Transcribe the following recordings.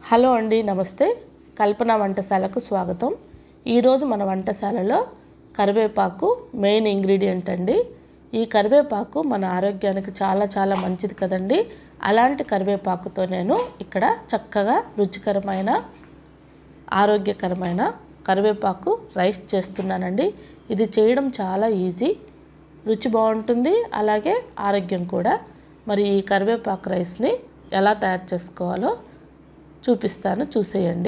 hello అండి నమస్తే కల్పన వంటశాలకు స్వాగతం ఈరోజు మన వంటశాలలో కరివేపాకు మెయిన్ ఇంగ్రీడియంట్ అండి ఈ కరివేపాకు మన ఆరోగ్యానికి చాలా చాలా మంచిది కదండి అలాంటి కరివేపాకుతో నేను ఇక్కడ చక్కగా రుచికరమైన ఆరోగ్యకరమైన కరివేపాకు రైస్ చేస్తున్నానండి ఇది చేయడం చాలా ఈజీ రుచి బాగుంటుంది అలాగే ఆరోగ్యం కూడా మరి ఈ కరివేపాకు రైస్ని ఎలా తయారు చేసుకోవాలో చూపిస్తాను చూసేయండి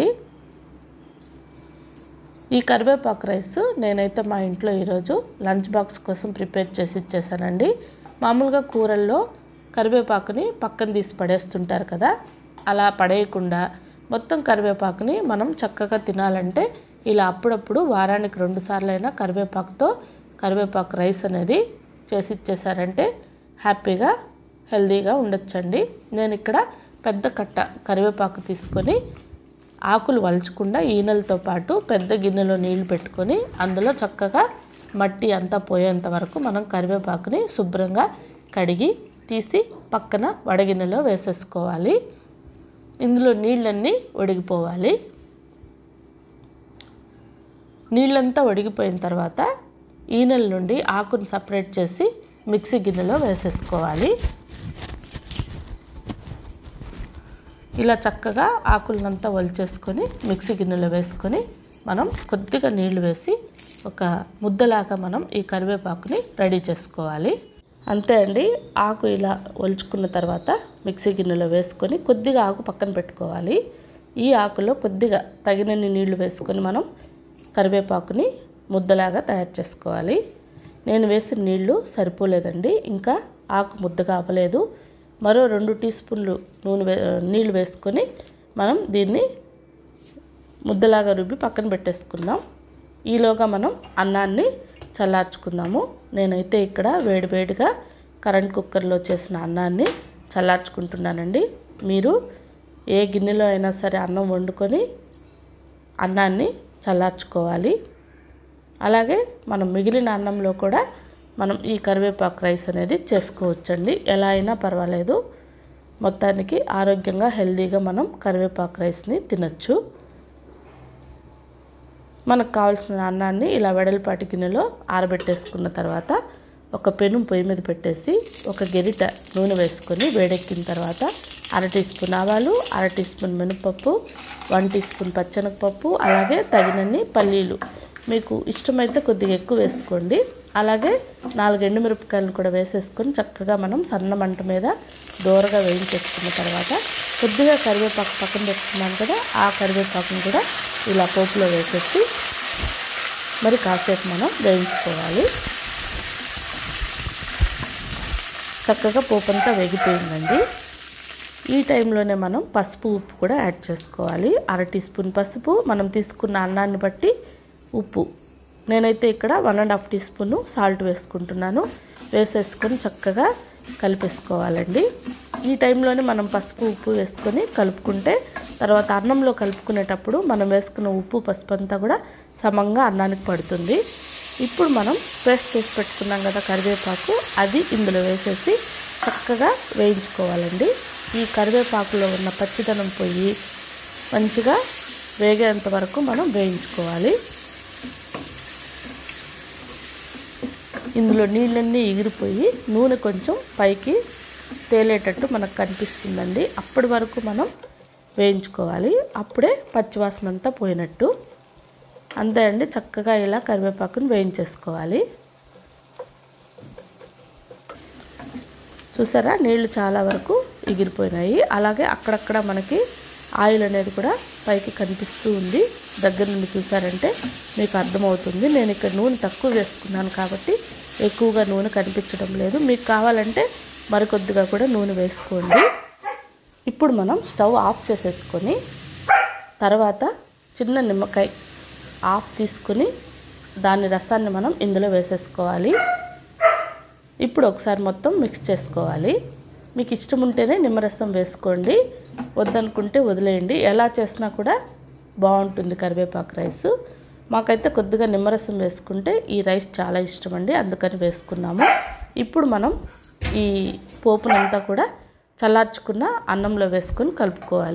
ఈ కరివేపాకు రైస్ నేనైతే మా ఇంట్లో ఈరోజు లంచ్ బాక్స్ కోసం ప్రిపేర్ చేసి ఇచ్చేసానండి మామూలుగా కూరల్లో కరివేపాకుని పక్కన తీసి పడేస్తుంటారు కదా అలా పడేయకుండా మొత్తం కరివేపాకుని మనం చక్కగా తినాలంటే ఇలా అప్పుడప్పుడు వారానికి రెండు సార్లు అయినా కరివేపాకుతో కరివేపాకు రైస్ అనేది చేసి ఇచ్చేసారంటే హ్యాపీగా హెల్తీగా ఉండొచ్చండి నేను ఇక్కడ పెద్ద కట్ట కరివేపాకు తీసుకొని ఆకులు వలుచకుండా ఈనెలతో పాటు పెద్ద గిన్నెలో నీళ్లు పెట్టుకొని అందులో చక్కగా మట్టి అంతా పోయేంత వరకు మనం కరివేపాకుని శుభ్రంగా కడిగి తీసి పక్కన వడగిన్నెలో వేసేసుకోవాలి ఇందులో నీళ్ళన్నీ ఒడిగిపోవాలి నీళ్ళంతా ఒడిగిపోయిన తర్వాత ఈనెల నుండి ఆకును సపరేట్ చేసి మిక్సీ గిన్నెలో వేసేసుకోవాలి ఇలా చక్కగా ఆకులనంతా ఒలిచేసుకొని మిక్సీ గిన్నెలో వేసుకొని మనం కొద్దిగా నీళ్లు వేసి ఒక ముద్దలాగా మనం ఈ కరివేపాకుని రెడీ చేసుకోవాలి అంతే అండి ఆకు ఇలా ఒలుచుకున్న తర్వాత మిక్సీ గిన్నెలో వేసుకొని కొద్దిగా ఆకు పక్కన పెట్టుకోవాలి ఈ ఆకులో కొద్దిగా తగినన్ని నీళ్లు వేసుకొని మనం కరివేపాకుని ముద్దలాగా తయారు చేసుకోవాలి నేను వేసిన నీళ్లు సరిపోలేదండి ఇంకా ఆకు ముద్దగా అవ్వలేదు మరో రెండు టీ స్పూన్లు నూనె వే నీళ్ళు వేసుకొని మనం దీన్ని ముద్దలాగా రుబ్బి పక్కన పెట్టేసుకుందాం ఈలోగా మనం అన్నాన్ని చల్లార్చుకుందాము నేనైతే ఇక్కడ వేడివేడిగా కరెంట్ కుక్కర్లో చేసిన అన్నాన్ని చల్లార్చుకుంటున్నానండి మీరు ఏ గిన్నెలో అయినా సరే అన్నం వండుకొని అన్నాన్ని చల్లార్చుకోవాలి అలాగే మనం మిగిలిన అన్నంలో కూడా మనం ఈ కరివేపాకు రైస్ అనేది చేసుకోవచ్చండి ఎలా అయినా పర్వాలేదు మొత్తానికి ఆరోగ్యంగా హెల్తీగా మనం కరివేపాకు రైస్ని తినచ్చు మనకు కావాల్సిన అన్నాన్ని ఇలా వెడల్పాటి గిన్నెలో ఆరబెట్టేసుకున్న తర్వాత ఒక పెను పొయ్యి మీద పెట్టేసి ఒక గెరిట నూనె వేసుకొని వేడెక్కిన తర్వాత అర టీ స్పూన్ ఆవాలు అర టీ స్పూన్ మినపప్పు వన్ టీ స్పూన్ పచ్చనగపప్పు అలాగే తగినన్ని పల్లీలు మీకు ఇష్టమైతే కొద్దిగా ఎక్కువ వేసుకోండి అలాగే నాలుగు ఎండుమిరపకాయలను కూడా వేసేసుకొని చక్కగా మనం సన్న మంట మీద దూరగా వేయించేసుకున్న తర్వాత కొద్దిగా కరివేపాకు పక్కన పెట్టుకున్నాం కదా ఆ కరివేపాకును కూడా ఇలా పోపులో వేసేసి మరి కాసేపు మనం వేయించుకోవాలి చక్కగా పోపు అంతా వేగిపోయిందండి ఈ టైంలోనే మనం పసుపు ఉప్పు కూడా యాడ్ చేసుకోవాలి అర టీ స్పూన్ పసుపు మనం తీసుకున్న అన్నాన్ని బట్టి ఉప్పు నేనైతే ఇక్కడ one and half teaspoon salt వేసుకుంటున్నాను వేసేసుకొని చక్కగా కలిపేసుకోవాలండి ఈ టైంలోనే మనం పసుపు ఉప్పు వేసుకొని కలుపుకుంటే తర్వాత అన్నంలో కలుపుకునేటప్పుడు మనం వేసుకున్న ఉప్పు పసుపు అంతా కూడా సమంగా అన్నానికి పడుతుంది ఇప్పుడు మనం పేస్ట్ చేసి పెట్టుకున్నాం కదా కరివేపాకు అది ఇందులో వేసేసి చక్కగా వేయించుకోవాలండి ఈ కరివేపాకులో ఉన్న పచ్చిదనం పోయి మంచిగా వేగేంత వరకు మనం వేయించుకోవాలి ఇందులో నీళ్ళన్నీ ఎగిరిపోయి నూనె కొంచెం పైకి తేలేటట్టు మనకు కనిపిస్తుందండి అప్పటి వరకు మనం వేయించుకోవాలి అప్పుడే పచ్చివాసన అంతా పోయినట్టు అంతే అండి చక్కగా ఇలా కరివేపాకుని వేయించేసుకోవాలి చూసారా నీళ్లు చాలా వరకు ఎగిరిపోయినాయి అలాగే అక్కడక్కడ మనకి ఆయిల్ అనేది కూడా పైకి కనిపిస్తూ ఉంది దగ్గర నుండి చూసారంటే మీకు అర్థమవుతుంది నేను ఇక్కడ నూనె తక్కువ వేసుకున్నాను కాబట్టి ఎక్కువగా నూనె కనిపించడం లేదు మీకు కావాలంటే మరికొద్దిగా కూడా నూనె వేసుకోండి ఇప్పుడు మనం స్టవ్ ఆఫ్ చేసేసుకొని తర్వాత చిన్న నిమ్మకాయ ఆఫ్ తీసుకుని దాని రసాన్ని మనం ఇందులో వేసేసుకోవాలి ఇప్పుడు ఒకసారి మొత్తం మిక్స్ చేసుకోవాలి మీకు ఇష్టం ఉంటేనే నిమ్మరసం వేసుకోండి వద్దనుకుంటే వదిలేయండి ఎలా చేసినా కూడా బాగుంటుంది కరివేపాకు రైస్ మాకైతే కొద్దిగా నిమ్మరసం వేసుకుంటే ఈ రైస్ చాలా ఇష్టం అండి అందుకని వేసుకున్నాము ఇప్పుడు మనం ఈ పోపునంతా కూడా చల్లార్చుకున్న అన్నంలో వేసుకొని కలుపుకోవాలి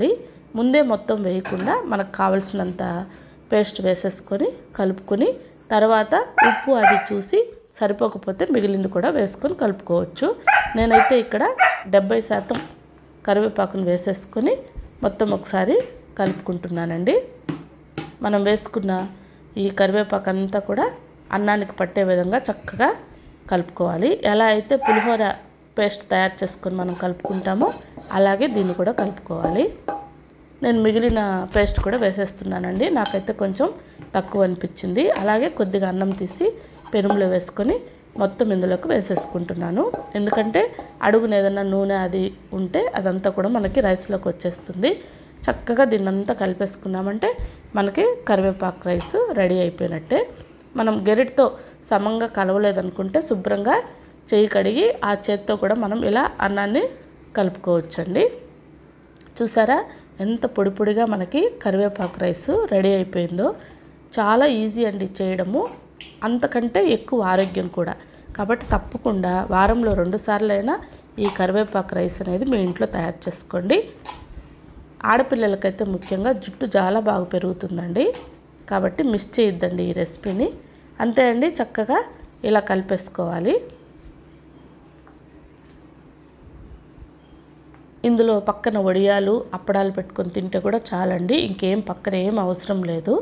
ముందే మొత్తం వేయకుండా మనకు కావలసినంత పేస్ట్ వేసేసుకొని కలుపుకొని తర్వాత ఉప్పు అది చూసి సరిపోకపోతే మిగిలింది కూడా వేసుకొని కలుపుకోవచ్చు నేనైతే ఇక్కడ డెబ్బై శాతం కరివేపాకును వేసేసుకొని మొత్తం ఒకసారి కలుపుకుంటున్నానండి మనం వేసుకున్న ఈ కరివేపాకు అంతా కూడా అన్నానికి పట్టే విధంగా చక్కగా కలుపుకోవాలి ఎలా అయితే పులిహోర పేస్ట్ తయారు చేసుకొని మనం కలుపుకుంటామో అలాగే దీన్ని కూడా కలుపుకోవాలి నేను మిగిలిన పేస్ట్ కూడా వేసేస్తున్నానండి నాకైతే కొంచెం తక్కువ అనిపించింది అలాగే కొద్దిగా అన్నం తీసి పెరుగులో వేసుకొని మొత్తం ఇందులోకి వేసేసుకుంటున్నాను ఎందుకంటే అడుగున ఏదైనా నూనె అది ఉంటే అదంతా కూడా మనకి రైస్లోకి వచ్చేస్తుంది చక్కగా దీన్నంతా కలిపేసుకున్నామంటే మనకి కరివేపాకు రైస్ రెడీ అయిపోయినట్టే మనం గెరిటితో సమంగా కలవలేదనుకుంటే శుభ్రంగా చేయి కడిగి ఆ చేత్తో కూడా మనం ఇలా అన్నాన్ని కలుపుకోవచ్చండి చూసారా ఎంత పొడి పొడిగా మనకి కరివేపాకు రైస్ రెడీ అయిపోయిందో చాలా ఈజీ అండి చేయడము అంతకంటే ఎక్కువ ఆరోగ్యం కూడా కాబట్టి తప్పకుండా వారంలో రెండు సార్లైనా ఈ కరివేపాకు రైస్ అనేది మీ ఇంట్లో తయారు చేసుకోండి ఆడపిల్లలకైతే ముఖ్యంగా జుట్టు చాలా బాగా పెరుగుతుందండి కాబట్టి మిస్ చేయొద్దండి ఈ రెసిపీని అంతే అండి చక్కగా ఇలా కలిపేసుకోవాలి ఇందులో పక్కన వడియాలు అప్పడాలు పెట్టుకొని తింటే కూడా చాలండి ఇంకేం పక్కన ఏం అవసరం లేదు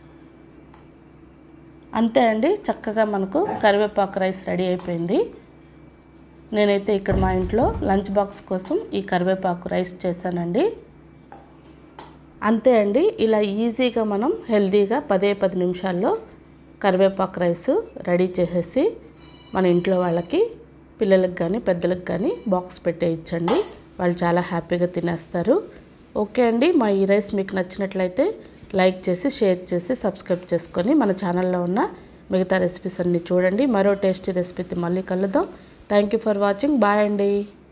అంతే అండి చక్కగా మనకు కరివేపాకు రైస్ రెడీ అయిపోయింది నేనైతే ఇక్కడ మా ఇంట్లో లంచ్ బాక్స్ కోసం ఈ కరివేపాకు రైస్ చేశానండి అంతే అండి ఇలా ఈజీగా మనం హెల్తీగా పదే పది నిమిషాల్లో కరివేపాకు రైస్ రెడీ చేసేసి మన ఇంట్లో వాళ్ళకి పిల్లలకు కానీ పెద్దలకు కానీ బాక్స్ పెట్టేయచ్చండి వాళ్ళు చాలా హ్యాపీగా తినేస్తారు ఓకే అండి మా ఈ రైస్ మీకు నచ్చినట్లయితే లైక్ చేసి షేర్ చేసి సబ్స్క్రైబ్ చేసుకొని మన ఛానల్లో ఉన్న మిగతా రెసిపీస్ అన్నీ చూడండి మరో టేస్టీ రెసిపీతో మళ్ళీ కలుద్దాం thank you for watching bye అండి